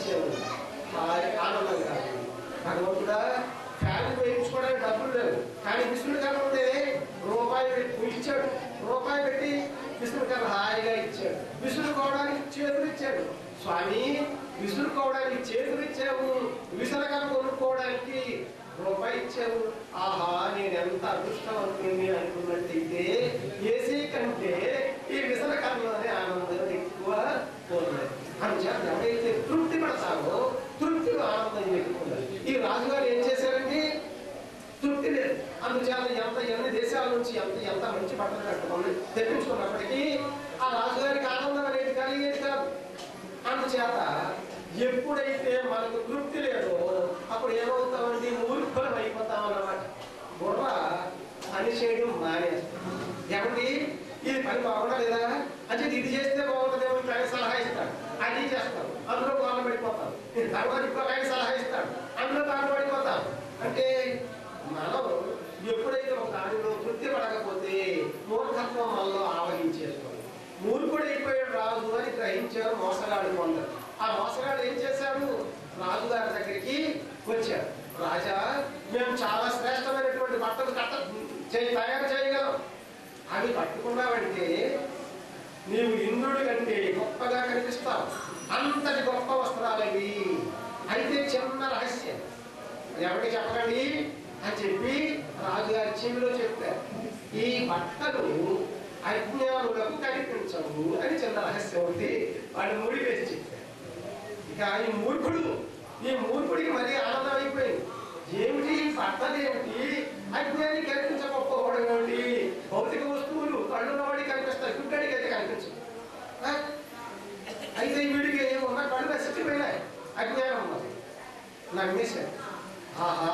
ఇచ్చావు హాయి ఆనందం కాదు భగవంతుడా ఫ్యాన్ వేయించుకోవడానికి డబ్బులు లేవు కానీ విష్ణుడు కన్నా ఉంటే రూపాయి పెట్టి ఇచ్చాడు రూపాయి పెట్టి విష్ణుడు కన్నా హాయిగా ఇచ్చాడు విసురుకోవడానికి చేతులు ఇచ్చాడు స్వామి విసురుకోవడానికి చేతులు ఇచ్చావు విసరగా కొనుక్కోవడానికి రూపాయి ఇచ్చావు ఆహా నేను ఎంత అదృష్టవంతుని అనుకున్నట్టయితే ఏసీ కంటే ఈ విసరకర్లోనే ఆనందం ఎక్కువ ఉన్నది అందుచేత ఎవరైతే తృప్తి పడతారో తృప్తిలో ఆనందం ఎక్కువ ఉన్నది ఈ రాజుగారు ఏం చేశారండి తృప్తి లేదు అందుచేత ఎంత ఎన్ని దేశాల నుంచి ఎంత ఎంత మంచి బట్టలు కట్టుకొని తెప్పించుకున్నప్పటికీ ఆ రాజుగారికి ఆనందం అనేది కలిగేది కాదు అందుచేత ఎప్పుడైతే మనకు తృప్తి లేదో అప్పుడు ఏమవుతామండి మూర్ఖులం అయిపోతాం అన్నమాట బుర్ర పని చేయడం మానేస్తాం ఏమండి ఇది పని బాగుందా లేదా అంటే ఇది చేస్తే బాగుంటుందేమో ఇంకో ఆయన సలహా ఇస్తాడు అది చేస్తాం అందులో బాగా పడిపోతాం ఇది తర్వాత ఇంకో ఆయన సలహా ఇస్తాడు అందులో బాగా పడిపోతాం అంటే మనం ఎప్పుడైతే ఒక దానిలో తృప్తి పడకపోతే మూర్ఖత్వం మనలో ఆవహించేస్తాం మూర్ఖుడు అయిపోయాడు రాజు అని గ్రహించారు మోసగాడు కొందరు ఆ మోసగాడు ఏం చేశాడు రాజుగారి దగ్గరికి వచ్చాడు రాజా మేము చాలా శ్రేష్టమైనటువంటి బట్టలు కట్ట చేయి తయారు చేయగలం అవి పట్టుకున్నావంటే నీవు ఇంద్రుడి కంటే గొప్పగా కనిపిస్తావు అంతటి గొప్ప వస్త్రాలవి అయితే చిన్న రహస్యం ఎవరికి చెప్పకండి అని చెప్పి రాజుగారి చెవిలో చెప్పారు ఈ బట్టలు అజ్ఞానులకు కనిపించవు అని చిన్న రహస్యం ఉంది వాడు ముడి వేసి చెప్పారు ఇక ఈ మూర్ఖుడు ఈ మూర్ఖుడికి మరీ ఆనందం అయిపోయింది ఏమిటి ఈ బట్టలు ఏమిటి అజ్ఞాని కనిపించకపోవడం ఏమిటి భౌతిక వస్తువులు కళ్ళున్నవాడికి కనిపిస్తాయి గుడ్డడికి అయితే కనిపించదు ఆ? అయితే వీడికి ఉన్న కళ్ళు నశించిపోయినాయి అజ్ఞానం ఉన్నది నమ్మేశాడు ఆహా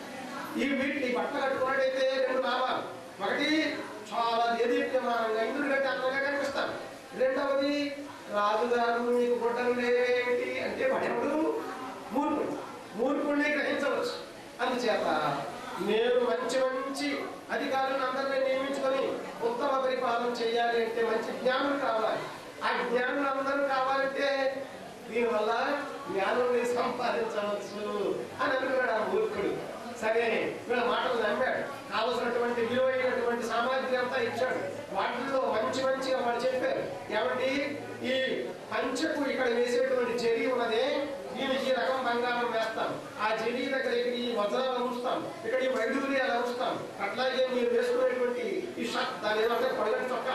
ఈ వీటిని బట్టలు కట్టుకున్నట్టయితే రెండు లాభాలు ఒకటి చాలా దేదీప్యమానంగా ఇంద్రుడి కంటే అందంగా కనిపిస్తాడు రెండవది రాజుగారు మీకు గుడ్డలు లేవేమిటి అంటే వాడెవడు మూర్ఖుడు మూర్ఖుడిని గ్రహించవచ్చు అందుచేత నేను మంచి మంచి అధికారులను అందరినీ నియమించుకొని ఉత్తమ పరిపాలన చేయాలి అంటే మంచి జ్ఞానులు కావాలి ఆ జ్ఞానులు అందరూ కావాలంటే దీనివల్ల జ్ఞానుల్ని సంపాదించవచ్చు అని అనుకున్నాడు ఆ మూర్ఖుడు సరే వీళ్ళ మాటలు నమ్మాడు కావలసినటువంటి విలువైనటువంటి సామాగ్రి అంతా ఇచ్చాడు వాటిల్లో మంచి మంచిగా వాళ్ళు చెప్పారు ఏమండి ఈ పంచకు ఇక్కడ వేసేటువంటి జరి ఉన్నదే దీనికి ఈ రకం బంగారం వేస్తాం ఆ జరి దగ్గర ఇక్కడ ఈ వజ్రాలు ఉంచుతాం ఇక్కడ ఈ వైద్యులు అలా ఉంచుతాం అట్లాగే మీరు వేసుకునేటువంటి ఈ షర్ట్ దాని ఏమంటే పొడగని చొక్కా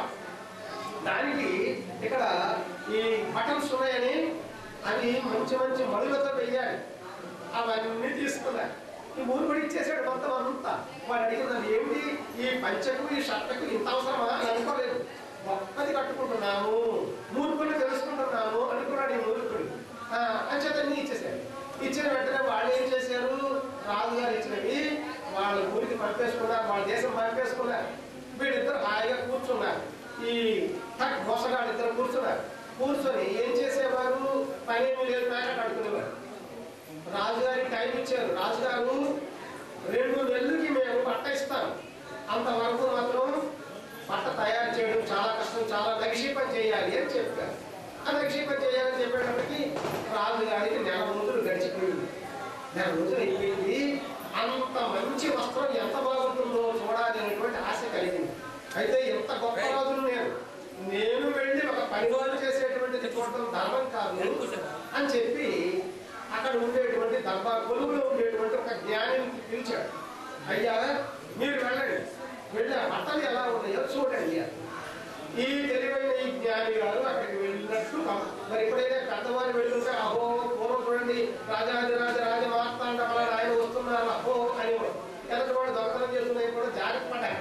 దానికి ఇక్కడ ఈ బటన్స్ ఉన్నాయని అవి మంచి మంచి మడులతో వెయ్యాలి అవన్నీ తీసుకున్నారు ఈ మూర్ఖుడు ఇచ్చేసాడు మొత్తం అంతా వాడు అడిగినది ఏమిటి ఈ పంచకు ఈ షర్ట్కు ఇంత అవసరమా అని అనుకోలేదు గొప్పది కట్టుకుంటున్నాము మూర్ఖుని తెలుసుకుంటున్నాము అనుకున్నాడు ఈ మూర్ఖుడు ఆ, అంచేతన్ని ఇచ్చేసాడు ఇచ్చిన వెంటనే వాళ్ళు ఏం చేశారు రాజుగారు ఇచ్చినవి వాళ్ళ ఊరికి పంపేసుకున్నారు వాళ్ళ దేశం పంపేసుకున్నారు వీళ్ళిద్దరు హాయిగా కూర్చున్నారు ఈ టక్ మోసగాళ్ళు ఇద్దరు కూర్చున్నారు కూర్చొని ఏం చేసేవారు పని ఏమీ లేదు ప్యాకెట్ ఆడుకునేవారు రాజుగారికి టైం ఇచ్చారు రాజుగారు రెండు నెలలకి మేము బట్ట ఇస్తాం అంతవరకు మాత్రం బట్ట తయారు చేయడం చాలా కష్టం చాలా నగిషీపం చేయాలి అని చెప్పారు ఆ నగిషీపం చేయాలని చెప్పేటప్పటికి రాజుగారికి నెల రోజులు గడిచిపోయింది నెల రోజులు అయిపోయింది అంత మంచి వస్త్రం ఎంత బాగుంటుందో చూడాలి అనేటువంటి ఆశ కలిగింది అయితే ఎంత గొప్ప రాజులు నేను నేను వెళ్ళి ఒక పని రోజులు చేసేటువంటి చూడటం ధర్మం కాదు అని చెప్పి అక్కడ ఉండేటువంటి దర్బా కొలువులో ఉండేటువంటి ఒక జ్ఞానిని పిలిచాడు అయ్యా మీరు వెళ్ళండి వెళ్ళి ఆ బట్టలు ఎలా ఉన్నాయో చూడండి అని. ఈ తెలివైన ఈ జ్ఞాని గారు అక్కడికి వెళ్ళినట్టు కం- మరి ఎప్పుడైతే పెద్దవారు వెళ్ళుంటే అహో పూర్వం చూడండి రాజాదిరాజ రాజ మార్తాండ ఫలానా ఆయన వస్తున్నారు అహో అని ఎదుటి వాడు దొంగతనం చేస్తున్నాయి కూడా జాగ్రత్త పడ్డారు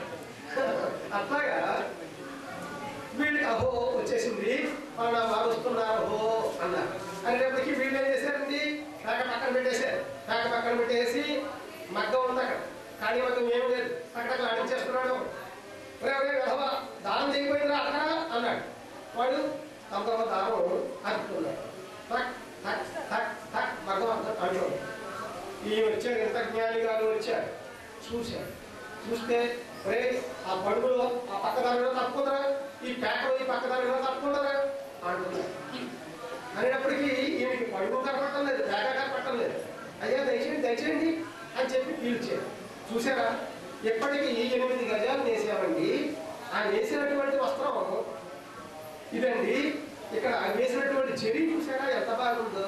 అట్లాగా వీళ్ళకి అహో వచ్చేసింది మన వారు వస్తున్నారు అహో అన్నారు అనేటప్పటికి వీళ్ళు ఏం చేశారండి పేక పక్కన పెట్టేశారు పేక పక్కన పెట్టేసి మగ్గం ఉంది అక్కడ కానీ మగ్గం ఏం లేదు అక్కడ ఆడించేస్తున్నాడు ఒరే ఒరే వెధవా దానం చేయకపోయిందిరా అక్కడ అన్నాడు వాడు తమ తమ దానం అర్పుకున్నాడు టక్ టక్ టక్ టక్ మగ్గం అంతా అంటున్నాడు ఈ వచ్చాడు ఎంత జ్ఞాని గారు వచ్చాడు చూశాడు చూస్తే ఒరే ఆ పడుగులో ఆ పక్క దానిలో తప్పుకుందరా ఈ పేకలో ఈ పక్క దానిలో తప్పుకుందరా అంటున్నాడు అనేటప్పటికీ ఈయన మీకు పడుగు కనపట్టలేదు బ్యాగా కనపట్టలేదు అయ్యా దయచేయండి దయచేయండి అని చెప్పి పీల్చారు చూసారా ఎప్పటికీ ఈ ఎనిమిది గజాలు నేసామండి ఆ నేసినటువంటి వస్త్రం ఇదండి ఇక్కడ వేసినటువంటి చెడి చూసారా ఎంత బాగుందో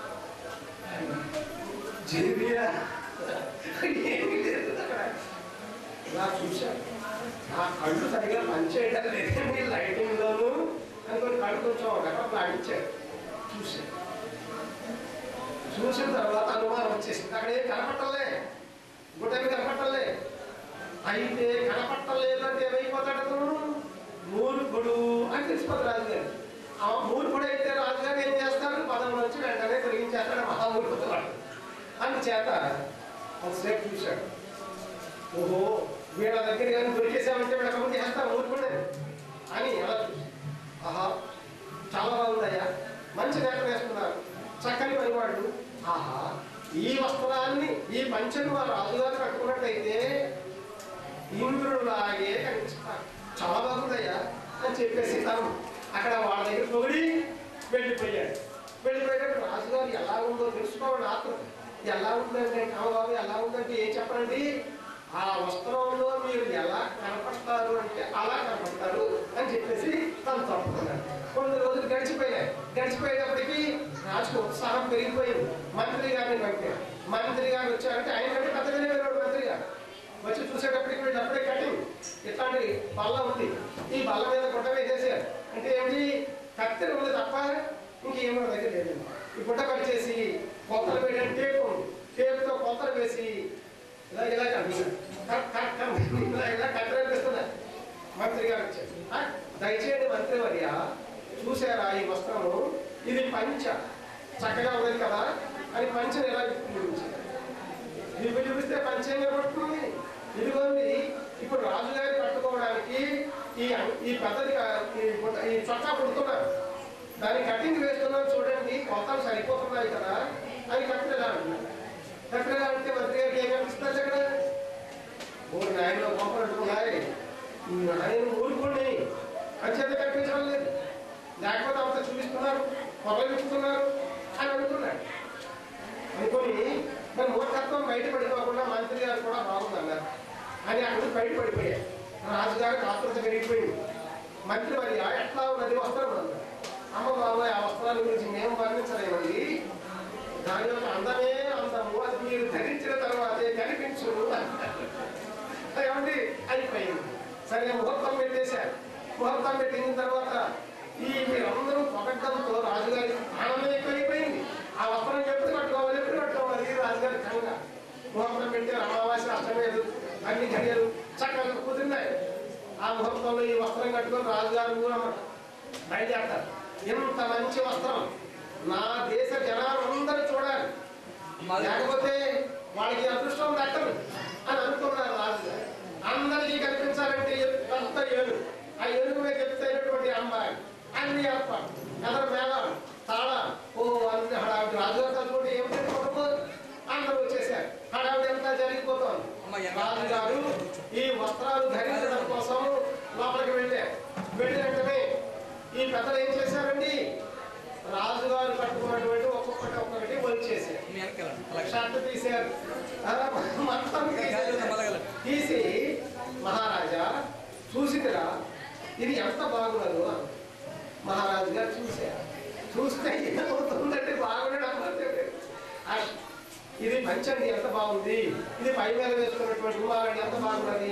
చెడియా ఏమీ లేదు అక్కడ ఇలా చూశాను ఆ కళ్ళు సరిగా పనిచేయడం లేదండి లైటింగ్ లోను అనుకొని కళ్ళు కొంచెం ఒకక్కడ లాడించాడు చూశాను చూసిన తర్వాత అనుమానం వచ్చేసింది అక్కడ ఏం కనపట్టలే గుడ్డమి కనపట్టలే అయితే కనపట్టలేదు అంటే ఏమైపోతాడు అతను మూర్ఖుడు అని తెలిసిపోతుంది రాజుగారు ఆ మూర్ఖుడు అయితే రాజుగారు ఏం చేస్తాడు పదం నుంచి వెంటనే తొలగించేస్తాడు మహామూర్ఖుడు వాడు అందుచేత అంతసేపు చూశాడు ఓహో వీళ్ళ దగ్గర కానీ దొరికేసామంటే వీళ్ళ కబుర్ చేస్తాం ఊరుకుండే అని ఎలా చూసి ఆహా చాలా బాగుందయ్యా మంచి నేత వేసుకున్నారు చక్కని పనివాళ్ళు ఆహా ఈ వస్త్రాన్ని ఈ పంచను వారు రాజుగారు కట్టుకున్నట్టయితే ఇంద్రులాగే కనిపిస్తారు చాలా బాగుందయ్యా అని చెప్పేసి తను అక్కడ వాళ్ళ దగ్గర పొగిడి వెళ్ళిపోయాడు వెళ్ళిపోయేటప్పుడు రాజుగారు ఎలా ఉందో తెలుసుకోవాలి ఆత్మ ఎలా ఉందంటే బాబు ఎలా ఉందంటే ఏం చెప్పండి ఆ వస్త్రంలో మీరు ఎలా కనపడతారు అంటే అలా కనపడతారు అని చెప్పేసి తను తప్పుకున్నాడు కొన్ని రోజులు గడిచిపోయాయి గడిచిపోయేటప్పటికి రాజుకు ఉత్సాహం పెరిగిపోయింది మంత్రి గారిని పంపారు మంత్రి గారు వచ్చారంటే ఆయన కంటే పెద్దగానే వెళ్ళాడు మంత్రి గారు వచ్చి చూసేటప్పటికి వీళ్ళు అప్పుడే కటింగ్ ఇట్లాంటి బల్ల ఉంది ఈ బల్ల మీద గుడ్డ వేసేసారు అంటే ఏంటి కత్తెర ఉంది తప్ప ఇంకేమో దగ్గర లేదు ఈ గుడ్డ పరిచేసి కొత్తలు వేయడానికి టేప్ ఉంది టేప్తో కొత్తలు వేసి ఇలా ఇలా కనిపిస్తారు కట్ కట్ కట్ ఇలా ఇలా కత్తెర అనిపిస్తున్నారు మంత్రి గారు వచ్చారు "ఆ, దయచేయండి మంత్రి వర్య చూసారా ఈ వస్త్రము ఇది పంచ చక్కగా ఉన్నది కదా అని పంచని ఎలా చూపించారు ఇవి చూపిస్తే పంచంగా పడుతుంది ఇదిగోండి ఇప్పుడు రాజుగారి కట్టుకోవడానికి ఈ ఈ పెద్దది కా- ఈ బుట్ట- ఈ చొక్కా పుడుతున్నారు దాని కటింగ్ వేస్తున్నాం చూడండి కొత్తలు సరిపోతున్నాయి కదా అని కట్టెలా అంటున్నారు కట్టెలా అంటే మంత్రి గారికి ఏం కనిపిస్తుంది అక్కడ ఓ నాయన గొప్పలు అంటున్నాయి ఆయన ఊరుకోండి అంచేత కనిపించడం లేదు లేకపోతే అంత చూపిస్తున్నారు పొగలు విప్పుతున్నారు అని అనుకున్నాడు అనుకొని మరి మూర్ఖత్వం బయట పడిపోకుండా మంత్రి గారు కూడా బాగుందన్నారు అని అక్కడ నుంచి బయట పడిపోయాయి రాజుగారికి ఆతృత పెరిగిపోయింది మంత్రి మరి "ఆ, ఎట్లా ఉన్నది వస్త్రం అన్నారు అమ్మ బాబాయ్ ఆ వస్త్రాల గురించి మేము వర్ణించలేమండి దాని యొక్క అందమే అందము అది మీరు ధరించిన తర్వాతే కనిపించు అన్నారు. ఏమండి అయిపోయింది సరే ముహూర్తం పెట్టేశారు ముహూర్తం పెట్టిన తర్వాత ఈ మీరందరూ పొగడ్డంతో రాజుగారి ఆనందం ఎక్కువైపోయింది ఆ వస్త్రం ఎప్పుడు కట్టుకోవాలి ఎప్పుడు కట్టుకోవాలి రాజుగారి కనుక ముహూర్తం పెట్టారు అమావాస్య అష్టమి ఎదురు అన్ని గడియలు చక్కగా కుదిరినాయి ఆ ముహూర్తంలో ఈ వస్త్రం కట్టుకొని రాజుగారు ఊరమ్మ బయలుదేరతారు ఇంత మంచి వస్త్రం నా దేశ జనాలందరూ చూడాలి లేకపోతే వాళ్ళకి అదృష్టం దక్కదు అని అనుకున్నారు రాజుగారు అందరికీ కనిపించాలంటే పెద్ద ఏను ఆ ఏనుగు మీద చెప్తేనటువంటి అమ్మాయి అన్ని ఏర్పాటు ఎదరు మేళాలు తాళ ఓ అన్ని హడావిడి రాజుగారు తలుచుకుంటే ఏమిటంటే కుటుంబం అందరూ వచ్చేసారు హడావిడి అంతా జరిగిపోతోంది రాజుగారు ఈ వస్త్రాలు ధరించడం కోసం లోపలికి వెళ్ళారు వెళ్ళిన వెంటనే ఈ పెద్దలు ఏం చేశారండి రాజుగారు కట్టుకున్నటువంటి ఒక్కొక్కటి ఒక్కొక్కటి వచ్చేసారు మీ వెనకాలండి అలాగే షర్ట్ తీశారు ఆ, మొత్తం తీశారు. తీసి మహారాజా చూసిరా ఇది ఎంత బాగున్నదో అన్నారు. మహారాజు గారు చూశారు చూస్తే ఏమవుతుందంటే బాగుండడం అంటే ఆ, ఇది పంచండి ఎంత బాగుంది ఇది పై మీద వేసుకున్నటువంటి రుమాలండి ఎంత బాగున్నది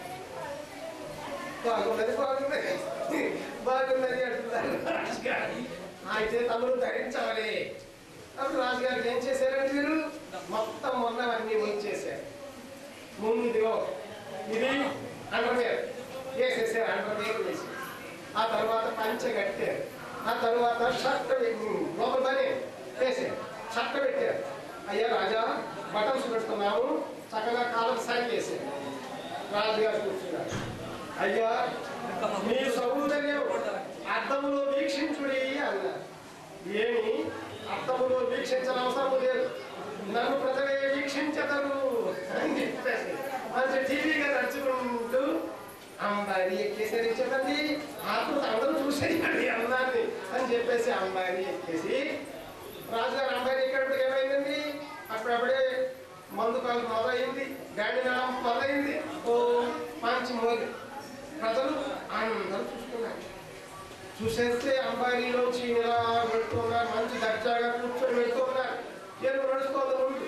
బాగున్నది బాగున్నది బాగున్నది అంటున్నారు రాజుగారు అయితే తమరు ధరించాలి అప్పుడు రాజుగారికి ఏం చేశారంటే మీరు మొత్తం మొన్నవన్నీ వచ్చేసారు ముందు ఇదిగో ఇది అండర్వేర్ వేసేసారు అండర్వేర్ వేసి ఆ తర్వాత పంచె కట్టారు ఆ తర్వాత షర్ట్ లోపల పని వేసారు షర్ట్ పెట్టారు అయ్యా రాజా బటన్స్ పెడుతున్నాము చక్కగా కాలం సైన్ చేశారు రాజుగారు కూర్చున్నారు అయ్యా మీ సౌందర్యం అర్థములో వీక్షించుడి అన్నారు ఏమి అర్థములో వీక్షించిన అవసరం లేదు నన్ను ప్రజలే వీక్షించదరు అని చెప్పేసి మంచి టీవీగా నడుచుకుంటూ అంబారి ఎక్కేసారు చెప్పండి ఆత్మ అందరూ చూసేయండి అందాన్ని అని చెప్పేసి అంబారి ఎక్కేసి రాజుగారు అమ్మాయి ఎక్కడికి ఏమైందండి అప్పుడప్పుడే మందు కాలం మొదలైంది గాడి మేళం మొదలైంది ఓ మంచి మోగి ప్రజలు అందరూ చూస్తున్నారు చూసేస్తే అంబానీలోంచి ఇలా వెళ్తున్నారు మంచి దర్జాగా కూర్చొని వెళ్తున్నారు ఏదో నడుచుకోవాలి ముందు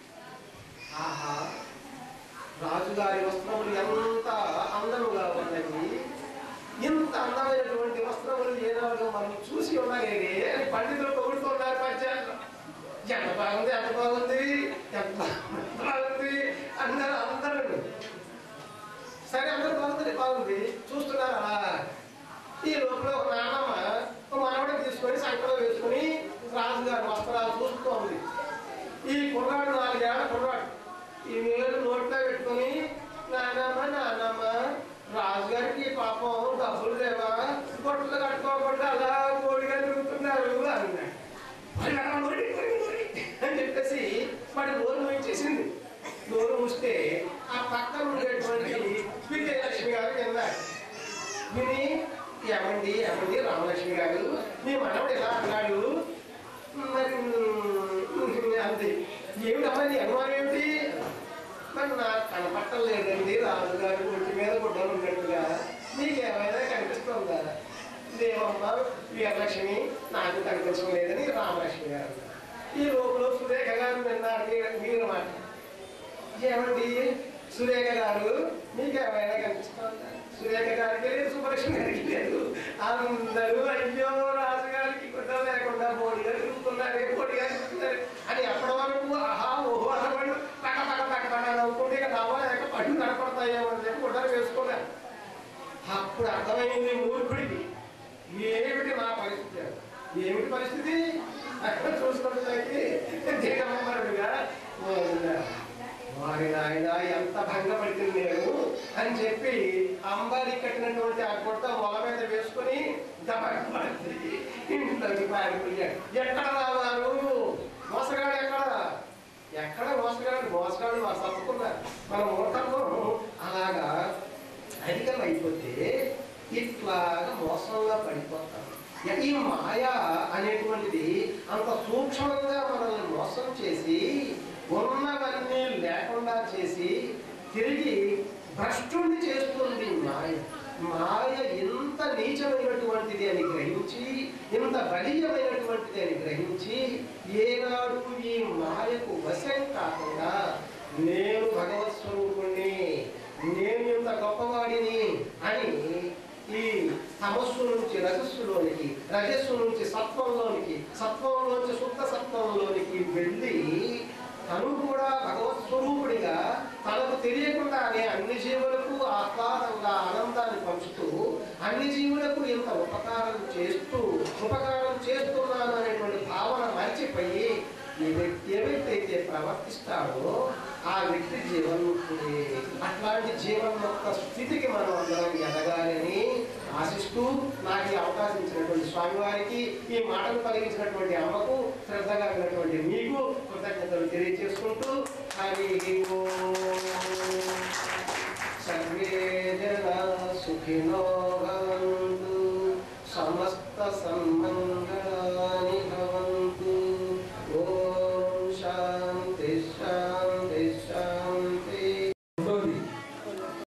ఆహా రాజుగారి వస్త్రములు ఎంత అందముగా ఉన్నాయి ఇంత అందమైనటువంటి వస్త్రములు ఏనాడు మనం చూసి ఉన్నాయే అని పండితులు పొగుడుతున్నారు పద్యాల్లో ఎంత బాగుంది ఎంత బాగుంది ఎంత బాగుంది అందరూ అందరూ సరే అందరూ బాగుంది బాగుంది చూస్తున్నారు అలా ఈ లోపల ఒక నాన్నమ్మ ఒక మనవడిని తీసుకొని సంకలో వేసుకొని రాజుగారి వస్త్రాలు చూస్తూ ఉంది ఈ కుర్రాడు నాలుగేళ్ల కుర్రాడు ఈ వేలు నోట్లో పెట్టుకొని నానమ్మ నానమ్మ రాజుగారికి పాపం డబ్బులు లేవా బొట్టలు కట్టుకోకుండా అలా కోడిగా తిరుగుతున్నారు అన్నాడు మరి అలా నోటి, నోటి, నోటి అని చెప్పేసి వాడి నోరు మూయించేసింది నోరు మూస్తే ఆ పక్కన ఉండేటువంటి విజయలక్ష్మి గారు విన్నారు విని ఏమండి ఏమండి రామలక్ష్మి గారు మీ మనవడు ఎలా అన్నాడు మరి ఉమ్, అంతే ఏమిటమ్మా నీ అనుమానం ఏమిటి మరి నాకు కనపట్టలేదండి రాజుగారి ఒంటి మీద గుడ్డలు ఉన్నట్టుగా నీకు ఏమైనా కనిపిస్తుందా దేవమ్మ వీరలక్ష్మి నాకు కనిపించడం లేదని రామలక్ష్మి గారు అన్నారు. ఈ లోపల సురేఖ గారు విన్నారు మీరు- మీరు మాట ఏమండి సురేఖ గారు మీకు ఏమైనా కనిపిస్తుందా సురేఖ గారికి లేదు సుబ్బలక్ష్మి గారికి లేదు అందరూ అయ్యో రాజుగారికి గుడ్డ లేకుండా బోడిగా తిరుగుతున్నారు ఏ బోడిగా తిరుగుతున్నారు అని ఎప్పటి వరకు ఆహా ఓహో అన్నవాడు పక్క పక్క పక్క పక్క నవ్వుకుంటే ఇక నవ్వలేక పళ్ళు కనపడతాయేమో అని చెప్పి గుడ్డలు వేసుకున్నారు అప్పుడు అర్థమైంది మూర్ఖుడికి ఏమిటి నా పరిస్థితి అని. ఏమిటి పరిస్థితి అక్కడ చూసుకోవడానికి దిగమ్మరుడుగా వారి నాయన ఎంత భంగపడుతుంది నేను అని చెప్పి అంబారి కట్టినటువంటి ఆ గుడ్డ మొల మీద వేసుకొని దబడి ఇంట్లోకి పారిపోయాడు ఎక్కడ రావారు మోసగాడు ఎక్కడ ఎక్కడ మోసగాడు మోసగాడు మా తప్పుకున్నారు మన మూటల్లో అలాగా అధికం అయిపోతే ఇట్లాగా మోసంగా పడిపోతాం ఈ మాయ అనేటువంటిది అంత సూక్ష్మంగా మనల్ని మోసం చేసి ఉన్నవన్నీ లేకుండా చేసి తిరిగి భ్రష్టుని చేస్తుంది మాయ మాయ ఇంత నీచమైనటువంటిది అని గ్రహించి ఇంత బలీయమైనటువంటిది అని గ్రహించి ఏనాడు ఈ మాయకు వశం కాకుండా నేను భగవత్ స్వరూపుణ్ణి నేను ఇంత గొప్పవాడిని అని ఈ తమస్సు నుంచి రజస్సులోనికి రజస్సు నుంచి సత్వంలోనికి సత్వంలోంచి శుద్ధ సత్వంలోనికి వెళ్ళి తను కూడా భగవత్ స్వరూపుడిగా తనకు తెలియకుండానే అన్ని జీవులకు ఆహ్లాదంగా ఆనందాన్ని పంచుతూ అన్ని జీవులకు ఇంత ఉపకారం చేస్తూ ఉపకారం చేస్తున్నాను అనేటువంటి భావన మర్చిపోయి ఈ వ్యక్తి ఏ వ్యక్తి అయితే ప్రవర్తిస్తాడో ఆ వ్యక్తి జీవన్ముక్తుడే అట్లాంటి జీవన్ముక్త స్థితికి మనం అందరం ఎదగాలని ఆశిస్తూ నాకు ఈ అవకాశం ఇచ్చినటువంటి స్వామివారికి ఈ మాటలు కలిగించినటువంటి అమ్మకు శ్రద్ధగా ఉన్నటువంటి మీకు కృతజ్ఞతలు తెలియజేసుకుంటూ హరి ఓం. సర్వే జనా సుఖినో భవంతు సమస్త సన్మంగళాని